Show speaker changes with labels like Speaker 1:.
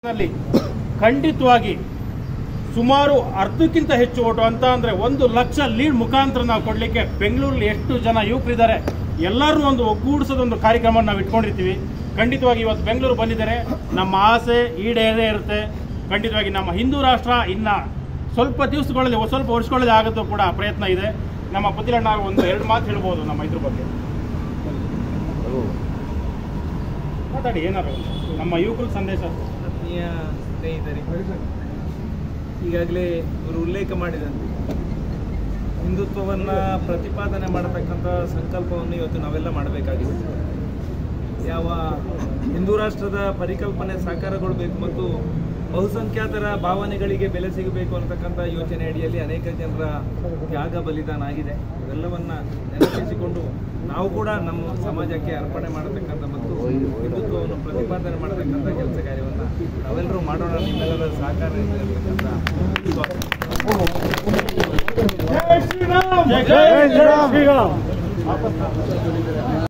Speaker 1: ನಲ್ಲಿ ಖಂಡಿತವಾಗಿ ಸುಮಾರು ಅರ್ಧಕ್ಕಿಂತ ಹೆಚ್ಚು ಓಟು ಅಂತ ಅಂದ್ರೆ ಒಂದು ಲಕ್ಷ ಲೀಡ್ ಮುಖಾಂತರ ನಾವು ಕೊಡ್ಲಿಕ್ಕೆ ಬೆಂಗಳೂರಲ್ಲಿ ಎಷ್ಟು ಜನ ಯುವಕರಿದ್ದಾರೆ ಎಲ್ಲರೂ ಒಂದು ಒಗ್ಗೂಡಿಸೋದೊಂದು ಕಾರ್ಯಕ್ರಮ ನಾವು ಇಟ್ಕೊಂಡಿರ್ತೀವಿ ಖಂಡಿತವಾಗಿ ಇವತ್ತು ಬೆಂಗಳೂರು ಬಂದಿದ್ದಾರೆ ನಮ್ಮ ಆಸೆ ಈಡೇರೇ ಇರುತ್ತೆ ಖಂಡಿತವಾಗಿ ನಮ್ಮ ಹಿಂದೂ ರಾಷ್ಟ್ರ ಇನ್ನ ಸ್ವಲ್ಪ ದಿವಸಗಳಲ್ಲಿ ಒಂದ್ ಸ್ವಲ್ಪ ವರ್ಷಗಳಲ್ಲಿ ಆಗುತ್ತೋ ಕೂಡ ಪ್ರಯತ್ನ ಇದೆ ನಮ್ಮ ಪುತ್ತಿಲಣ್ಣ ಒಂದು ಎರಡು ಮಾತು ಹೇಳ್ಬೋದು ನಮ್ಮ ಇದ್ರ ಬಗ್ಗೆ ಮಾತಾಡಿ ಏನಾದ್ರು ನಮ್ಮ ಯುವಕರ ಸಂದೇಶ
Speaker 2: ಆತ್ಮೀಯ ಸ್ನೇಹಿತರೆ ಈಗಾಗಲೇ ಇವರು ಉಲ್ಲೇಖ ಮಾಡಿದಂತೆ ಹಿಂದುತ್ವವನ್ನು ಪ್ರತಿಪಾದನೆ ಮಾಡತಕ್ಕಂಥ ಸಂಕಲ್ಪವನ್ನು ಇವತ್ತು ನಾವೆಲ್ಲ ಮಾಡಬೇಕಾಗಿದೆ ಯಾವ ಹಿಂದೂ ರಾಷ್ಟ್ರದ ಪರಿಕಲ್ಪನೆ ಸಾಕಾರಗೊಳ್ಬೇಕು ಮತ್ತು ಬಹುಸಂಖ್ಯಾತರ ಭಾವನೆಗಳಿಗೆ ಬೆಲೆ ಸಿಗಬೇಕು ಅಂತಕ್ಕಂಥ ಯೋಚನೆ ಅಡಿಯಲ್ಲಿ ಅನೇಕ ಜನರ ತ್ಯಾಗ ಬಲಿದಾನ ಆಗಿದೆ ಇವೆಲ್ಲವನ್ನ ನೆನಪಿಸಿಕೊಂಡು ನಾವು ಕೂಡ ನಮ್ಮ ಸಮಾಜಕ್ಕೆ ಅರ್ಪಣೆ ಮಾಡತಕ್ಕಂಥ ಮತ್ತು ಹಿಂದುತ್ವವನ್ನು ಪ್ರತಿಪಾದನೆ ಮಾಡತಕ್ಕಂಥ ಕೆಲಸ ಕಾರ್ಯವನ್ನು ನಾವೆಲ್ಲರೂ ಮಾಡೋಣ ನಿಮ್ಮೆಲ್ಲರ ಸಹಕಾರ ಇರತಕ್ಕಂಥ ವಿಶ್ವಾಸ
Speaker 1: ಜೈ ಶ್ರೀರಾಮ್ ಜೈ ಶ್ರೀರಾಮ್